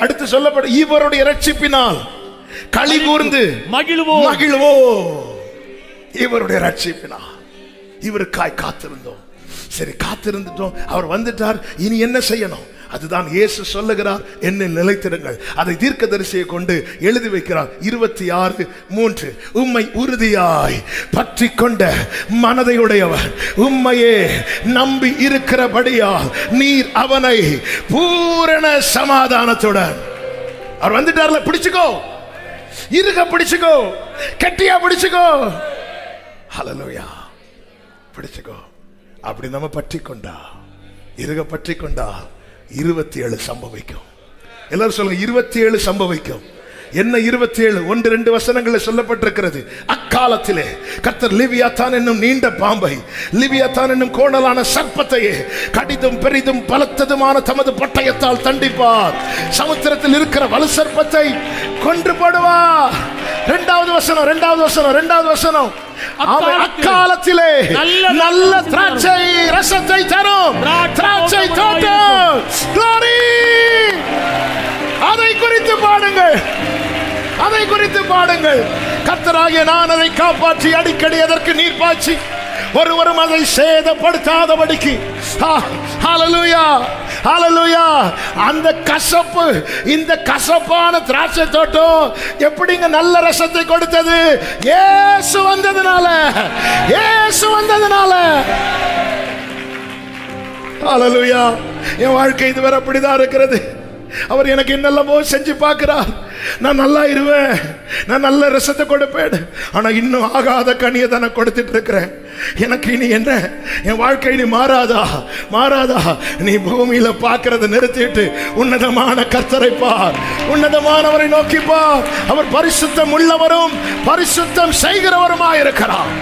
அடுத்து சொல்லப்படும் இவருடைய ரட்சிப்பினால் களி கூர்ந்து மகிழ்வோம் மகிழ்வோ இவருடைய ரட்சிப்பினால் இவருக்காய் காத்திருந்தோம் சரி காத்திருந்துட்டோம் அவர் வந்துட்டார் இனி என்ன செய்யணும் அதுதான் இயேசு சொல்லுகிறார் என்ன நிலைத்திருங்கள் அதை தீர்க்கதரிசியை கொண்டு எழுதி வைக்கிறார் இருபத்தி ஆறு மூன்று உம்மை உறுதியாய் பற்றி கொண்ட மனதை உடையவர் உம்மையே நம்பி இருக்கிறபடியால் நீர் அவனை பூரண சமாதானத்துடன் அவர் வந்துட்டார்ல பிடிச்சுக்கோ இருக பிடிச்சுக்கோ கெட்டியா பிடிச்சுக்கோ ஹalleluya பிடிச்சுக்கோ அப்படி நம்ம பற்றி கொண்டா இருக பற்றி கொண்டா இருபத்தி ஏழு சம்பவிக்கும் எல்லாரும் சொல்லுங்க இருபத்தி ஏழு சம்பவிக்கும் என்ன இருபத்தி ஏழு ஒன்று ரெண்டு வசனங்களில் சொல்லப்பட்டிருக்கிறது அக்காலத்திலே கர்த்தர் லிவியாத்தான் என்னும் நீண்ட பாம்பை லிவியாத்தான் என்னும் கோணலான சர்ப்பத்தையே கடிதும் பெரிதும் பலத்ததுமான தமது பட்டயத்தால் தண்டிப்பார் சமுத்திரத்தில் இருக்கிற வலு சர்ப்பத்தை கொன்று போடுவார் இரண்டாவது வசனம் இரண்டாவது வசனம் இரண்டாவது வசனம் அவன் அக்காலத்திலே நல்ல நல்ல திராட்சை ரசத்தை தரும் திராட்சை திராட்சை தோட்டமாயிருக்கும். தோட்டம் Glory! அதை குறித்து பாடுங்கள் அதை குறித்து பாடுங்கள் கர்த்தராகிய நான் அதை காப்பாற்றி அடிக்கடி அதற்கு நீர் பாய்ச்சி ஒருவரும் அதை சேதப்படுத்தாதபடிக்கு ஆ, ஹalleluya ஹalleluya அந்த கசப்பு இந்த கசப்பான திராட்சை தோட்டம் எப்படிங்க நல்ல ரசத்தை கொடுத்தது இயேசு வந்ததுனால இயேசு வந்ததுனால ஹalleluya என் வாழ்க்கை இதுவரை அப்படிதான் இருக்கிறது அவர் எனக்கு என்னெல்லாமோ செஞ்சு பார்க்கிறார் நான் நல்லா இருவேன் நான் நல்ல ரசத்தை கொடுப்பேன் ஆனா இன்னும் ஆகாத கனியை தானே கொடுத்துட்டு இருக்கிறேன் எனக்கு இனி என்ன என் வாழ்க்கை இனி மாறாதா மாறாதா நீ பூமியில பார்க்கறத நிறுத்திட்டு உன்னதமான கர்த்தரை பார் உன்னதமானவரை நோக்கி பார் அவர் பரிசுத்தம் உள்ளவரும் பரிசுத்தம் செய்கிறவருமாய் இருக்கிறார்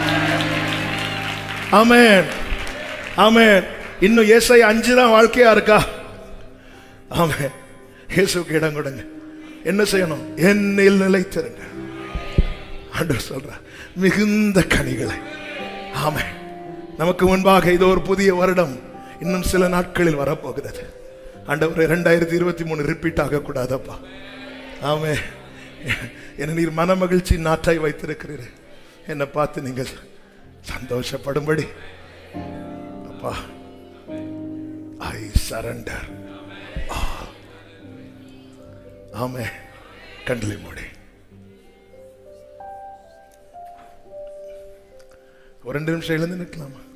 ஆமென் ஆமென் இன்னும் ஏசை அஞ்சு தான் வாழ்க்கையா இருக்கா ஆமென் இயேசுக்கு இடம் கொடுங்க என்ன செய்யணும் என்னில் நிலைத்திருங்க ஆண்டவர் சொல்ற மிகுந்த கனிகளை ஆமென் நமக்கு முன்பாக இது ஒரு புதிய வருடம் இன்னும் சில நாட்களில் வரப்போகிறது ஆண்டவர் இரண்டாயிரத்தி இருபத்தி மூணு ரிப்பீட் ஆகக்கூடாதப்பா ஆமே என்ன நீர் மன மகிழ்ச்சி நாட்டாய் வைத்திருக்கிறீர் என்னை பார்த்து நீங்கள் சந்தோஷப்படும்படி அப்பா ஐ சரண்டர் ஆமே கண்களை மூடி ஒரு ரெண்டு நிமிஷம் எழுந்து நிற்கலாமா